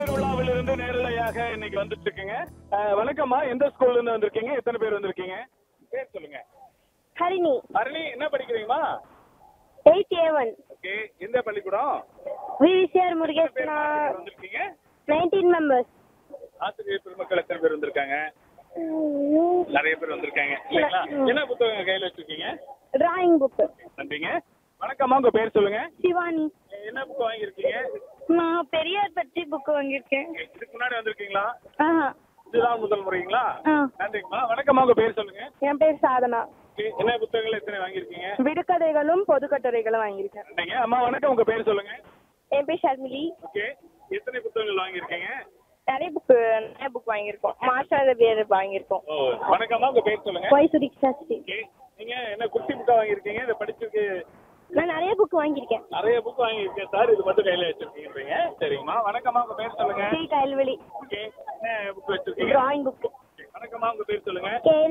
திருவிழாவிலிருந்து நேரலையாக இன்னைக்கு வந்துட்டு இருக்கீங்க அஹ், வணக்கம்மா எந்த ஸ்கூல்ல இருந்து வந்திருக்கீங்க எத்தனை பேர் வந்திருக்கீங்க பேர் சொல்லுங்க ஹரிணி அருணி என்ன படிக்கிறீங்கம்மா எயிட் ஏ ஒன் ஓகே எந்த பள்ளிக்கூடம் விவிசிஆர் எத்தனை பேர் முருகேசனா மாணவர்கள் வந்திருக்கீங்க நைன்டீன் மெம்பர்ஸ் ஆசிரியர் பெருமக்கள் எத்தனை பேர் வந்திருக்காங்க நிறைய பேர் வந்திருக்காங்க இல்லைங்களா என்ன புத்தகம் கையில வச்சிருக்கீங்க டிராயிங் புக்கு நன்றிங்க வணக்கம்மா உங்க பேர் சொல்லுங்க சிவானி என்ன புக் வாங்கியிருக்கீங்க நான் பெரியார் பற்றி புக்கு வாங்கியிருக்கேன் இதுக்கு முன்னாடி வந்திருக்கீங்களா ஆஹா இதுதான் முதல் முறைங்களா ஆ நன்றிங்கம்மா வணக்கம்மா உங்க பேர் சொல்லுங்க என் பேர் சாதனா Okay, என்ன புத்தகங்கள் எத்தனை வாங்கியிருக்கீங்க விடுகதைகளும் பொது கட்டுரைகளும் வாங்கியிருக்கேன் நன்றிங்க அம்மா வணக்கம் உங்க பேர் சொல்லுங்க என் பேர் ஷர்மிலி ஓகே எத்தனை புத்தகங்கள் வாங்கியிருக்கீங்க நிறைய புக்கு நிறைய புக் வாங்கியிருக்கோம் மாஸ்டர் பேர் வாங்கியிருக்கோம் ஓ வணக்கம்மா உங்க பேர் சொல்லுங்க ஒய் சுதீக்ஷா ஸ்ரீ ஓகே நீங்க என்ன குட்டி புக்கா வாங்கியிருக்கீங்க இதை படிச்சிருக்கு நான் நிறைய புக் வாங்கியிருக்கேன் நிறைய புக் வாங்கியிருக்கேன் சார் இது மட்டும் கையில வச்சிருக்கீங்க சரிங்கம்மா வணக்கம்மா உங்க பேர் சொல்லுங்க ஸ்ரீ கயல்வெளி ஓகே என்ன புக் வச்சிருக்கீங்க டிராயிங் புக்கு வணக்கம்மா உங்க பேர் சொல்லுங்க கே